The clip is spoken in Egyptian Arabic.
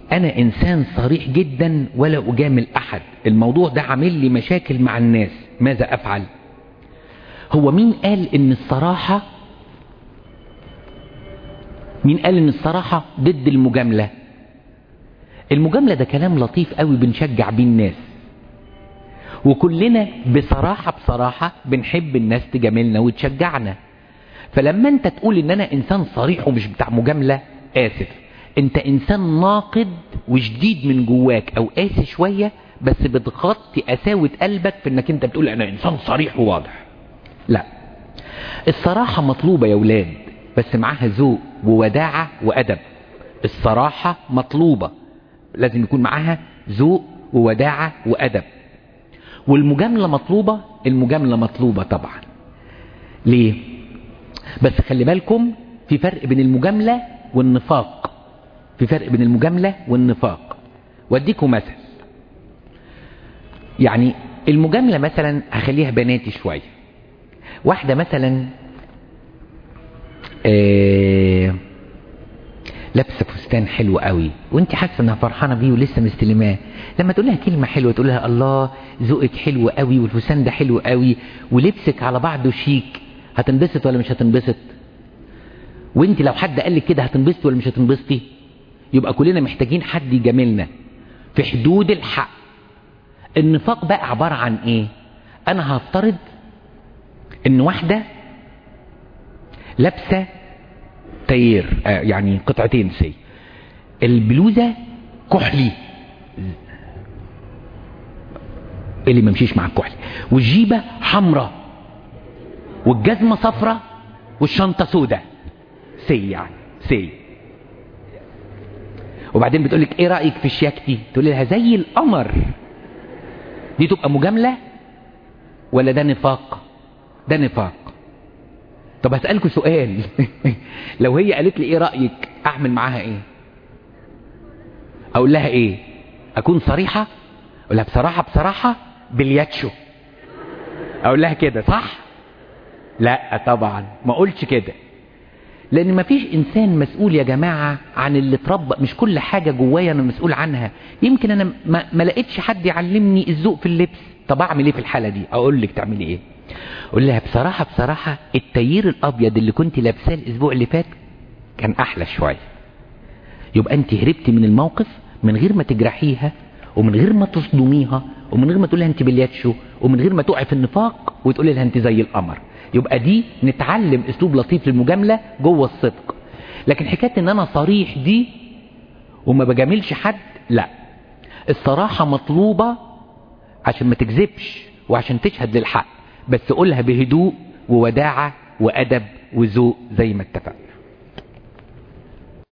انا انسان صريح جدا ولا اجامل احد الموضوع ده عامل لي مشاكل مع الناس ماذا افعل هو مين قال ان الصراحة مين قال ان الصراحة ضد المجاملة المجاملة ده كلام لطيف قوي بنشجع بيه الناس وكلنا بصراحة بصراحة بنحب الناس تجاملنا وتشجعنا فلما انت تقول ان انا انسان صريح ومش بتاع مجاملة اسف انت انسان ناقد وشديد من جواك او قاسي شوية بس بتغطي قساوة قلبك في انك انت بتقول انا انسان صريح وواضح لا الصراحة مطلوبة يا ولاد بس معاها ذوق ووداعة وأدب الصراحة مطلوبة لازم يكون معاها ذوق ووداعة وأدب والمجاملة مطلوبة المجاملة مطلوبة طبعا ليه بس خلي بالكم في فرق بين المجاملة والنفاق في فرق بين المجاملة والنفاق واديكم مثل يعني المجاملة مثلا هخليها بناتي شوية واحدة مثلا آه لابسه فستان حلو قوي وانت حاسه انها فرحانه بيه ولسه مستلماه لما تقول لها كلمه حلوه تقول لها الله ذوقك حلو قوي والفستان ده حلو قوي ولبسك على بعضه شيك هتنبسط ولا مش هتنبسط وانت لو حد قال لك كده هتنبسطي ولا مش هتنبسطي يبقى كلنا محتاجين حد يجاملنا في حدود الحق النفاق بقى عباره عن ايه انا هفترض ان واحده لابسه تير آه يعني قطعتين سي البلوزة كحلي اللي ما مشيش مع الكحلي والجيبة حمراء والجزمة صفرة والشنطة سودة سي يعني سي وبعدين بتقولك ايه رأيك في الشياكتي تقول لها زي القمر دي تبقى مجاملة ولا ده نفاق ده نفاق طب هسألكوا سؤال لو هي قالت لي ايه رأيك اعمل معاها ايه اقول لها ايه اكون صريحة اقول لها بصراحة بصراحة بالياتشو اقول لها كده صح لا طبعا ما قلتش كده لان ما فيش انسان مسؤول يا جماعة عن اللي اتربى مش كل حاجة جوايا انا مسؤول عنها يمكن انا ما, ما لقيتش حد يعلمني الذوق في اللبس طب اعمل ايه في الحالة دي اقول لك تعملي ايه قول لها بصراحة بصراحة التيير الابيض اللي كنت لابساه الاسبوع اللي فات كان احلى شوية يبقى انت هربتي من الموقف من غير ما تجرحيها ومن غير ما تصدميها ومن غير ما تقولها انت بالياتشو ومن غير ما تقعي في النفاق وتقولي لها انت زي القمر يبقى دي نتعلم اسلوب لطيف للمجاملة جوه الصدق لكن حكاية ان انا صريح دي وما بجاملش حد لا الصراحة مطلوبة عشان ما تكذبش وعشان تشهد للحق بس قولها بهدوء ووداعة وأدب وذوق زي ما اتفقنا